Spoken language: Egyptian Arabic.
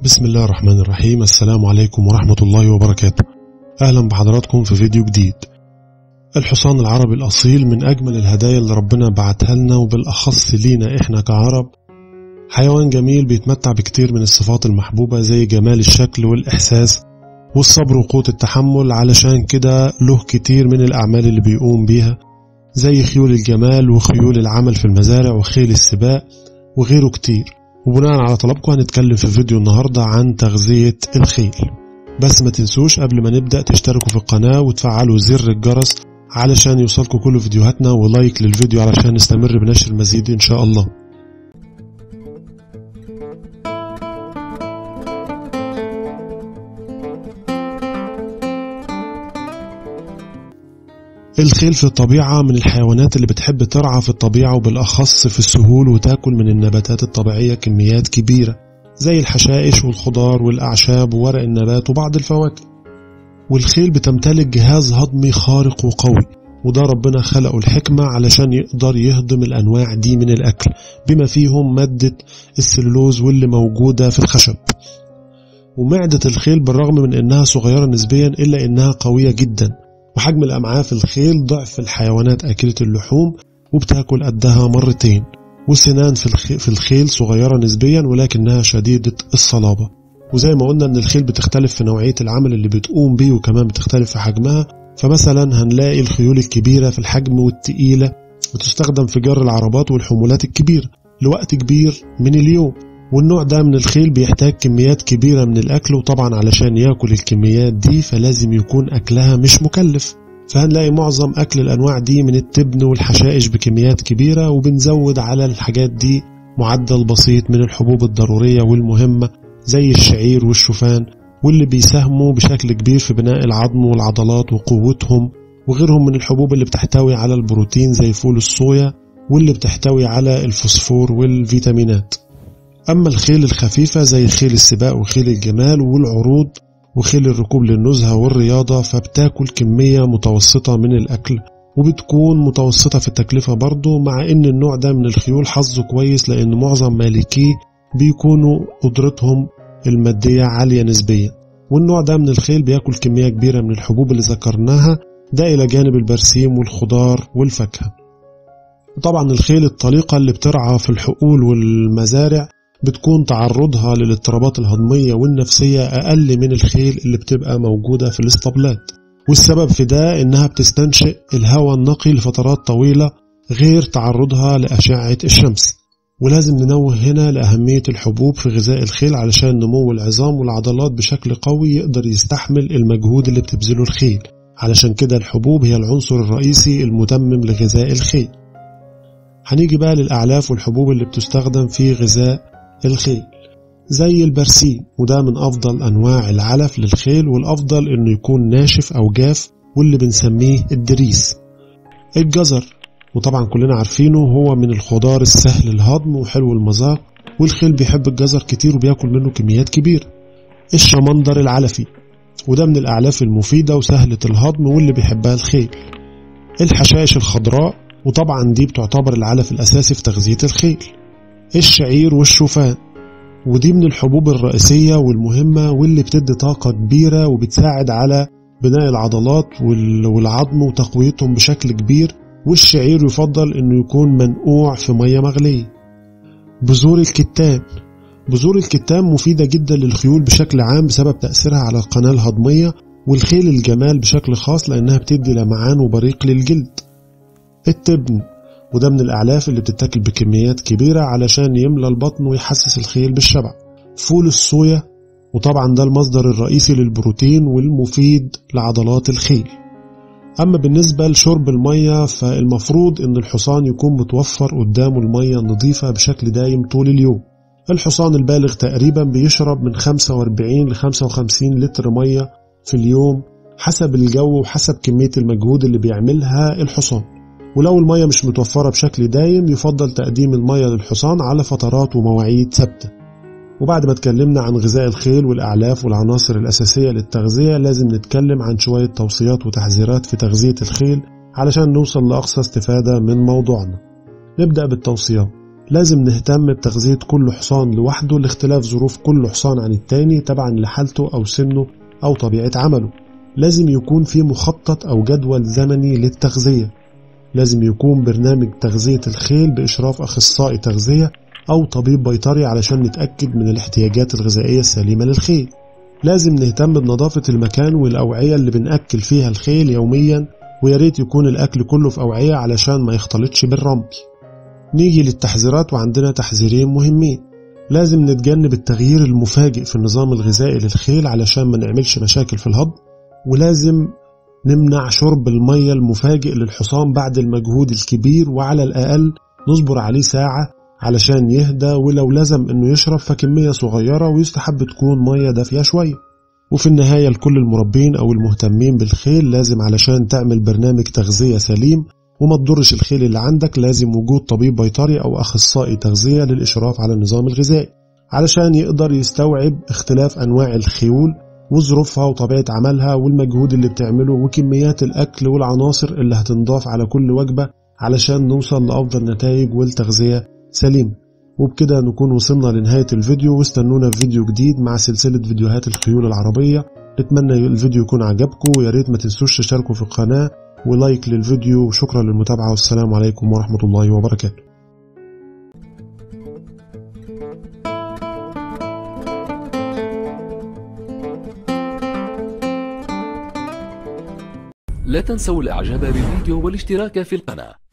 بسم الله الرحمن الرحيم السلام عليكم ورحمة الله وبركاته أهلا بحضراتكم في فيديو جديد الحصان العربي الأصيل من أجمل الهدايا اللي ربنا بعتها لنا وبالأخص لينا إحنا كعرب حيوان جميل بيتمتع بكتير من الصفات المحبوبة زي جمال الشكل والإحساس والصبر وقوة التحمل علشان كده له كتير من الأعمال اللي بيقوم بيها زي خيول الجمال وخيول العمل في المزارع وخيل السباق وغيره كتير وبناء على طلبكم هنتكلم في فيديو النهاردة عن تغذية الخيل بس ما تنسوش قبل ما نبدأ تشتركوا في القناة وتفعلوا زر الجرس علشان يوصلكم كل فيديوهاتنا ولايك للفيديو علشان نستمر بنشر المزيد إن شاء الله الخيل في الطبيعة من الحيوانات اللي بتحب ترعى في الطبيعة وبالأخص في السهول وتاكل من النباتات الطبيعية كميات كبيرة زي الحشائش والخضار والأعشاب وورق النبات وبعض الفواكه والخيل بتمتلك جهاز هضمي خارق وقوي وده ربنا خلقه الحكمة علشان يقدر يهضم الأنواع دي من الأكل بما فيهم مادة السلولوز واللي موجودة في الخشب ومعدة الخيل بالرغم من إنها صغيرة نسبيا إلا إنها قوية جدا وحجم الأمعاء في الخيل ضعف الحيوانات آكلة اللحوم وبتاكل قدها مرتين والسنان في الخيل صغيرة نسبيا ولكنها شديدة الصلابة وزي ما قلنا ان الخيل بتختلف في نوعية العمل اللي بتقوم بيه وكمان بتختلف في حجمها فمثلا هنلاقي الخيول الكبيرة في الحجم والتقيلة بتستخدم في جر العربات والحمولات الكبيرة لوقت كبير من اليوم والنوع ده من الخيل بيحتاج كميات كبيرة من الأكل وطبعا علشان ياكل الكميات دي فلازم يكون أكلها مش مكلف فهنلاقي معظم أكل الأنواع دي من التبن والحشائش بكميات كبيرة وبنزود على الحاجات دي معدل بسيط من الحبوب الضرورية والمهمة زي الشعير والشوفان واللي بيساهموا بشكل كبير في بناء العظم والعضلات وقوتهم وغيرهم من الحبوب اللي بتحتوي على البروتين زي فول الصويا واللي بتحتوي على الفوسفور والفيتامينات أما الخيل الخفيفة زي خيل السباق وخيل الجمال والعروض وخيل الركوب للنزهة والرياضة فبتاكل كمية متوسطة من الأكل وبتكون متوسطة في التكلفة برضه مع إن النوع ده من الخيول حظه كويس لأن معظم مالكيه بيكونوا قدرتهم المادية عالية نسبيا والنوع ده من الخيل بياكل كمية كبيرة من الحبوب اللي ذكرناها ده إلى جانب البرسيم والخضار والفاكهة وطبعا الخيل الطليقة اللي بترعى في الحقول والمزارع بتكون تعرضها للاضطرابات الهضمية والنفسية أقل من الخيل اللي بتبقى موجودة في الاسطبلات والسبب في ده إنها بتستنشق الهواء النقي لفترات طويلة غير تعرضها لأشعة الشمس ولازم ننوه هنا لأهمية الحبوب في غذاء الخيل علشان نمو العظام والعضلات بشكل قوي يقدر يستحمل المجهود اللي بتبذله الخيل علشان كده الحبوب هي العنصر الرئيسي المتمم لغذاء الخيل هنيجي بقى للأعلاف والحبوب اللي بتستخدم في غذاء الخيل زي البرسيم وده من أفضل أنواع العلف للخيل والأفضل إنه يكون ناشف أو جاف واللي بنسميه الدريس الجزر وطبعا كلنا عارفينه هو من الخضار السهل الهضم وحلو المذاق والخيل بيحب الجزر كتير وبياكل منه كميات كبيرة الشمندر العلفي وده من الأعلاف المفيدة وسهلة الهضم واللي بيحبها الخيل الحشائش الخضراء وطبعا دي بتعتبر العلف الأساسي في تغذية الخيل الشعير والشوفان ودي من الحبوب الرئيسية والمهمة واللي بتدي طاقة كبيرة وبتساعد على بناء العضلات والعظم وتقويتهم بشكل كبير والشعير يفضل انه يكون منقوع في مية مغلية بذور الكتان بذور الكتان مفيدة جدا للخيول بشكل عام بسبب تأثيرها على القناة الهضمية والخيل الجمال بشكل خاص لأنها بتدي لمعان وبريق للجلد التبن وده من الأعلاف اللي بتتاكل بكميات كبيرة علشان يملى البطن ويحسس الخيل بالشبع فول الصويا وطبعا ده المصدر الرئيسي للبروتين والمفيد لعضلات الخيل أما بالنسبة لشرب المية فالمفروض إن الحصان يكون متوفر قدامه المية نظيفة بشكل دايم طول اليوم الحصان البالغ تقريبا بيشرب من 45 ل 55 لتر مية في اليوم حسب الجو وحسب كمية المجهود اللي بيعملها الحصان ولو المية مش متوفرة بشكل دايم يفضل تقديم المية للحصان على فترات ومواعيد ثابتة وبعد ما اتكلمنا عن غذاء الخيل والأعلاف والعناصر الأساسية للتغذية لازم نتكلم عن شوية توصيات وتحذيرات في تغذية الخيل علشان نوصل لأقصى استفادة من موضوعنا نبدأ بالتوصيات لازم نهتم بتغذية كل حصان لوحده لاختلاف ظروف كل حصان عن التاني تبعا لحالته أو سنه أو طبيعة عمله لازم يكون في مخطط أو جدول زمني للتغذية لازم يكون برنامج تغذية الخيل بإشراف أخصائي تغذية أو طبيب بيطري علشان نتأكد من الاحتياجات الغذائية السليمة للخيل لازم نهتم بنظافة المكان والأوعية اللي بنأكل فيها الخيل يوميا وياريت يكون الأكل كله في أوعية علشان ما يختلطش بالرمل نيجي للتحذيرات وعندنا تحذيرين مهمين لازم نتجنب التغيير المفاجئ في النظام الغذائي للخيل علشان ما نعملش مشاكل في الهضم ولازم نمنع شرب المية المفاجئ للحصان بعد المجهود الكبير وعلى الأقل نصبر عليه ساعة علشان يهدى ولو لزم انه يشرب فكمية صغيرة ويستحب تكون مية دافية شوية وفي النهاية لكل المربين أو المهتمين بالخيل لازم علشان تعمل برنامج تغذية سليم وما تضرش الخيل اللي عندك لازم وجود طبيب بيطري أو أخصائي تغذية للإشراف على النظام الغذائي علشان يقدر يستوعب اختلاف أنواع الخيول وظروفها وطبيعة عملها والمجهود اللي بتعمله وكميات الأكل والعناصر اللي هتنضاف على كل وجبة علشان نوصل لأفضل نتائج والتغذية سليمة وبكده نكون وصلنا لنهاية الفيديو واستنونا في فيديو جديد مع سلسلة فيديوهات الخيول العربية نتمنى الفيديو يكون عجبكم ويا ريت ما تنسوش تشتركوا في القناة ولايك للفيديو وشكرا للمتابعة والسلام عليكم ورحمة الله وبركاته لا تنسوا الاعجاب بالفيديو والاشتراك في القناة